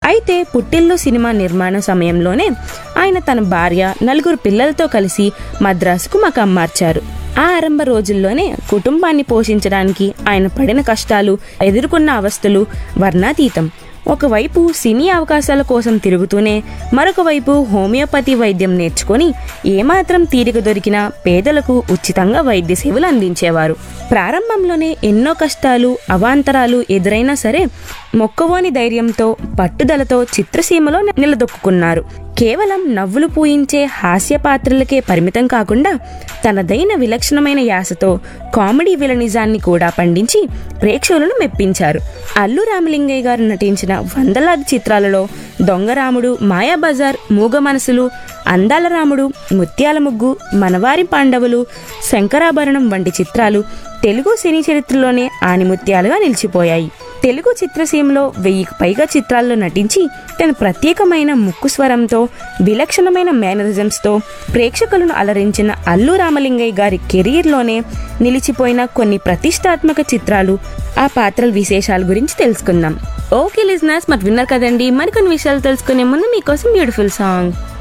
అయితే పుట్టిల్లు సినిమా నిర్మాణ సమయంలోనే ఆయన తన భార్య నలుగురు పిల్లలతో కలిసి మద్రాసుకు మకాం మార్చారు ఆ ఆరంభ రోజుల్లోనే కుటుంబాన్ని పోషించడానికి ఆయన పడిన కష్టాలు ఎదుర్కొన్న అవస్థలు వర్ణాతీతం ఒకవైపు సినీ అవకాశాల కోసం తిరుగుతూనే మరొక వైపు హోమియోపతి వైద్యం నేర్చుకొని ఏమాత్రం తీరిక దొరికినా పేదలకు ఉచితంగా వైద్య సేవలు అందించేవారు ప్రారంభంలోనే ఎన్నో కష్టాలు అవాంతరాలు ఎదురైనా సరే మొక్కవోని ధైర్యంతో పట్టుదలతో చిత్రసీమలో నిలదొక్కున్నారు కేవలం నవ్వులు పూయించే హాస్య పాత్రలకే పరిమితం కాకుండా తనదైన విలక్షణమైన యాసతో కామెడీ విలనిజాన్ని కూడా పండించి ప్రేక్షకులను మెప్పించారు అల్లు రామలింగయ్య గారు నటించిన వందలాది చిత్రాలలో దొంగరాముడు మాయాబజార్ మూగ మనసులు అందాల రాముడు ముత్యాల ముగ్గు మనవారి పాండవులు శంకరాభరణం వంటి చిత్రాలు తెలుగు సినీ చరిత్రలోనే ఆనిముత్యాలుగా నిలిచిపోయాయి తెలుగు చిత్రసీమలో వెయ్యికి పైగా చిత్రాల్లో నటించి తన ప్రత్యేకమైన ముక్కు స్వరంతో విలక్షణమైన మేనరిజమ్స్తో ప్రేక్షకులను అలరించిన అల్లు రామలింగయ్య గారి కెరీర్లోనే నిలిచిపోయిన కొన్ని ప్రతిష్టాత్మక చిత్రాలు ఆ పాత్రల విశేషాల గురించి తెలుసుకుందాం ఓకే లిజనర్స్ మరి విన్నారు కదండి మరికొన్ని విషయాలు తెలుసుకునే ముందు మీకోసం బ్యూటిఫుల్ సాంగ్